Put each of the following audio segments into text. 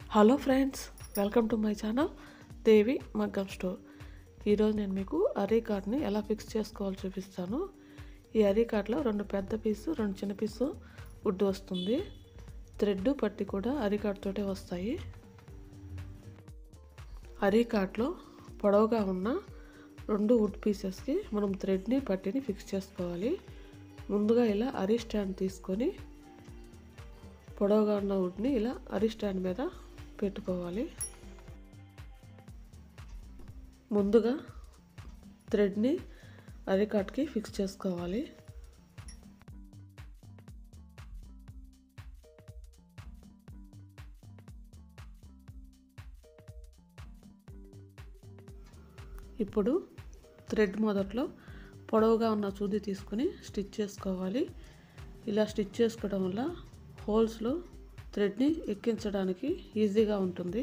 hello friends welcome to my channel Devi Maggam store ఈరోజు నేను మీకు అరీ కార్డ్ని ఎలా ఫిక్స్ చేసుకోవాలో చూపిస్తాను ఈ అరీ కార్డ్లో రెండు పెద్ద పీసు రెండు చిన్న పీసు వుడ్ వస్తుంది థ్రెడ్ పట్టి కూడా అరీ కార్డ్ తోటే వస్తాయి అరీ కార్డ్లో పొడవుగా ఉన్న రెండు వుడ్ పీసెస్కి మనం థ్రెడ్ని పట్టిని ఫిక్స్ చేసుకోవాలి ముందుగా ఇలా అరీ స్టాండ్ తీసుకొని పొడవుగా ఉన్న వుడ్ని ఇలా అరి స్టాండ్ మీద పెట్టుకోవాలి ముందుగా థ్రెడ్ని అరికాట్కి ఫిక్స్ చేసుకోవాలి ఇప్పుడు థ్రెడ్ మొదట్లో పొడవుగా ఉన్న సూది తీసుకుని స్టిచ్ చేసుకోవాలి ఇలా స్టిచ్ చేసుకోవడం వల్ల హోల్స్లో థ్రెడ్ని ఎక్కించడానికి ఈజీగా ఉంటుంది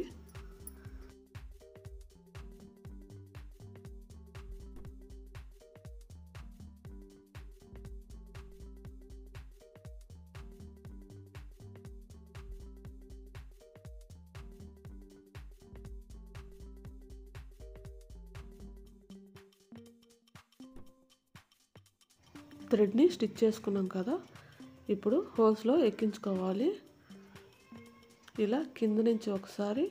థ్రెడ్ని స్టిచ్ చేసుకున్నాం కదా ఇప్పుడు హోల్స్లో ఎక్కించుకోవాలి ఇలా కింద నుంచి ఒకసారి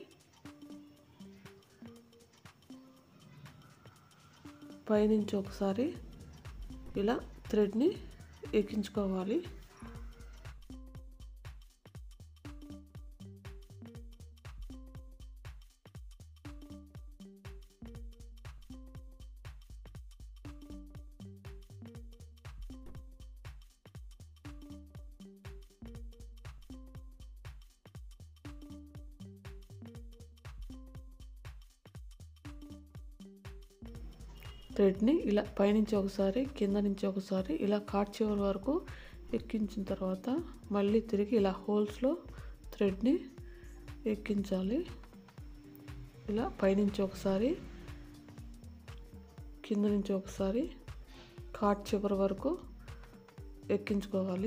పైనుంచి ఒకసారి ఇలా థ్రెడ్ని ఎక్కించుకోవాలి థ్రెడ్ని ఇలా పైనుంచి ఒకసారి కింద నుంచి ఒకసారి ఇలా కాట్ చివరి వరకు ఎక్కించిన తర్వాత మళ్ళీ తిరిగి ఇలా హోల్స్లో థ్రెడ్ని ఎక్కించాలి ఇలా పైనుంచి ఒకసారి కింద నుంచి ఒకసారి కాట్ చివరి వరకు ఎక్కించుకోవాలి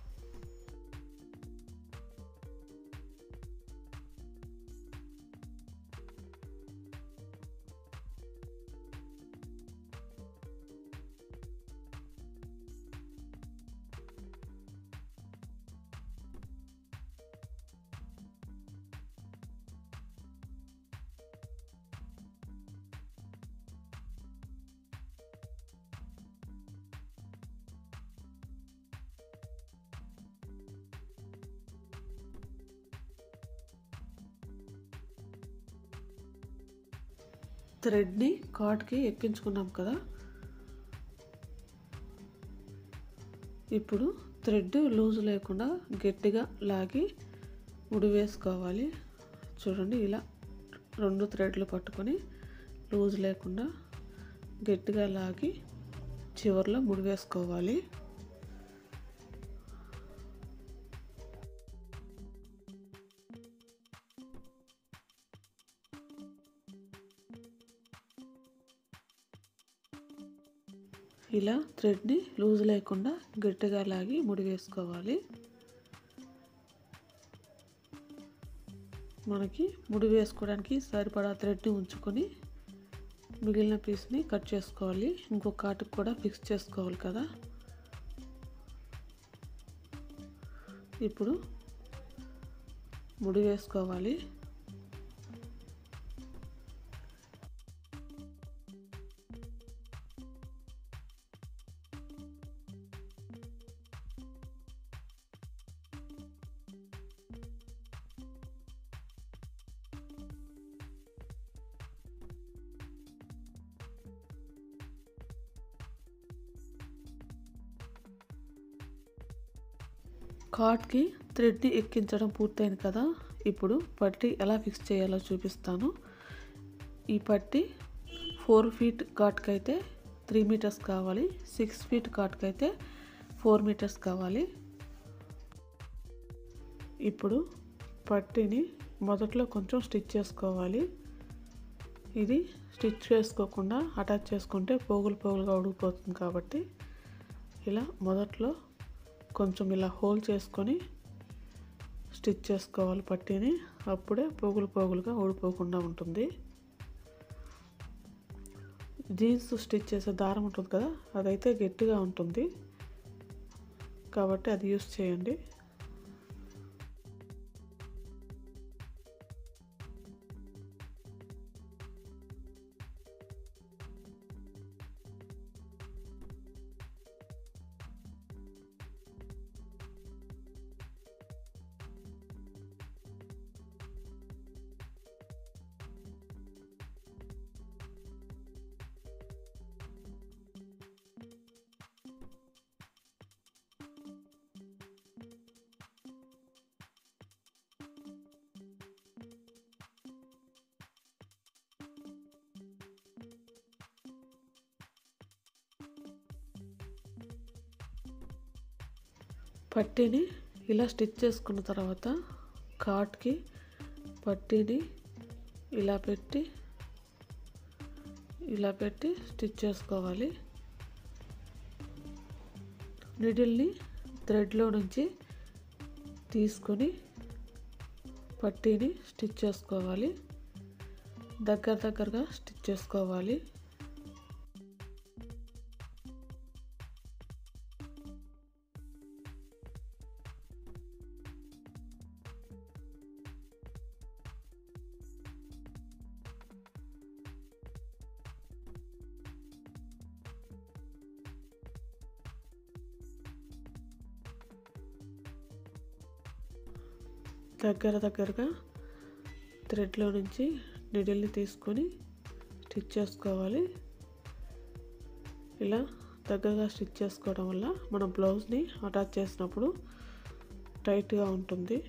థ్రెడ్ని కాట్కి ఎక్కించుకున్నాం కదా ఇప్పుడు థ్రెడ్ లూజ్ లేకుండా గట్టిగా లాగి ముడి వేసుకోవాలి చూడండి ఇలా రెండు థ్రెడ్లు పట్టుకొని లూజ్ లేకుండా గట్టిగా లాగి చివరిలో ముడి వేసుకోవాలి ఇలా థ్రెడ్ని లూజ్ లేకుండా గట్టిగా లాగి ముడి వేసుకోవాలి మనకి ముడి వేసుకోవడానికి సరిపడా థ్రెడ్ని ఉంచుకొని మిగిలిన పీస్ని కట్ చేసుకోవాలి ఇంకో కాటుకు కూడా ఫిక్స్ చేసుకోవాలి కదా ఇప్పుడు ముడి వేసుకోవాలి కాట్కి థ్రెడ్ని ఎక్కించడం పూర్తయింది కదా ఇప్పుడు పట్టి ఎలా ఫిక్స్ చేయాలో చూపిస్తాను ఈ పట్టి ఫోర్ ఫీట్ కాట్కి అయితే త్రీ మీటర్స్ కావాలి సిక్స్ ఫీట్ కాట్కి అయితే ఫోర్ మీటర్స్ కావాలి ఇప్పుడు పట్టిని మొదట్లో కొంచెం స్టిచ్ చేసుకోవాలి ఇది స్టిచ్ చేసుకోకుండా అటాచ్ చేసుకుంటే పోగులు పోగులుగా ఉడికిపోతుంది కాబట్టి ఇలా మొదట్లో కొంచెం ఇలా హోల్ చేసుకొని స్టిచ్ చేసుకోవాలి పట్టీని అప్పుడే పోగులు పోగులుగా ఊడిపోకుండా ఉంటుంది జీన్స్ స్టిచ్ చేసే దారం ఉంటుంది కదా అదైతే గట్టిగా ఉంటుంది కాబట్టి అది యూస్ చేయండి పట్టీని ఇలా స్టిచ్ చేసుకున్న తర్వాత కాట్కి పట్టీని ఇలా పెట్టి ఇలా పెట్టి స్టిచ్ చేసుకోవాలి నిడిల్ని థ్రెడ్లో నుంచి తీసుకొని పట్టీని స్టిచ్ చేసుకోవాలి దగ్గర దగ్గరగా స్టిచ్ చేసుకోవాలి దగ్గర దగ్గరగా థ్రెడ్లో నుంచి నిడిల్ని తీసుకొని స్టిచ్ చేసుకోవాలి ఇలా దగ్గరగా స్టిచ్ చేసుకోవడం వల్ల మనం బ్లౌజ్ని అటాచ్ చేసినప్పుడు టైట్గా ఉంటుంది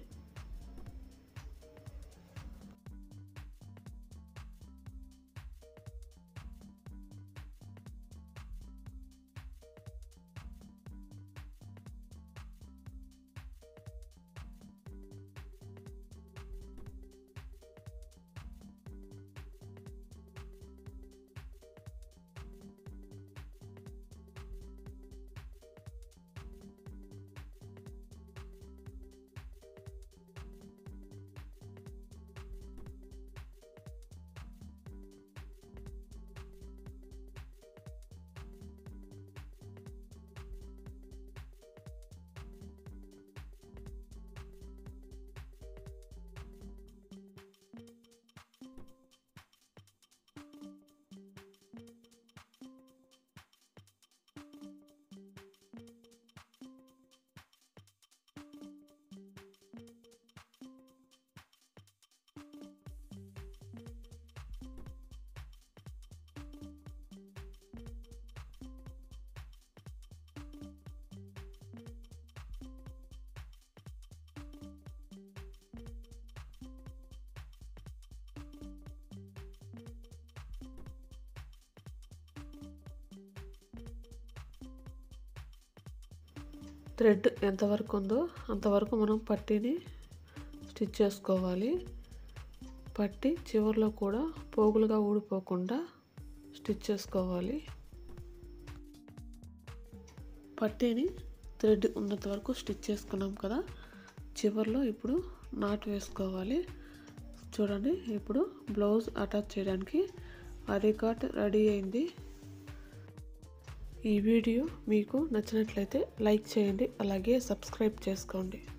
థ్రెడ్ ఎంతవరకు ఉందో అంతవరకు మనం పట్టీని స్టిచ్ చేసుకోవాలి పట్టి చివరిలో కూడా పోగులుగా ఊడిపోకుండా స్టిచ్ చేసుకోవాలి పట్టీని థ్రెడ్ ఉన్నంత వరకు స్టిచ్ చేసుకున్నాం కదా చివరిలో ఇప్పుడు నాట్ వేసుకోవాలి చూడండి ఇప్పుడు బ్లౌజ్ అటాచ్ చేయడానికి అరీ కాట్ రెడీ అయింది ఈ వీడియో మీకు నచ్చినట్లయితే లైక్ చేయండి అలాగే సబ్స్క్రైబ్ చేసుకోండి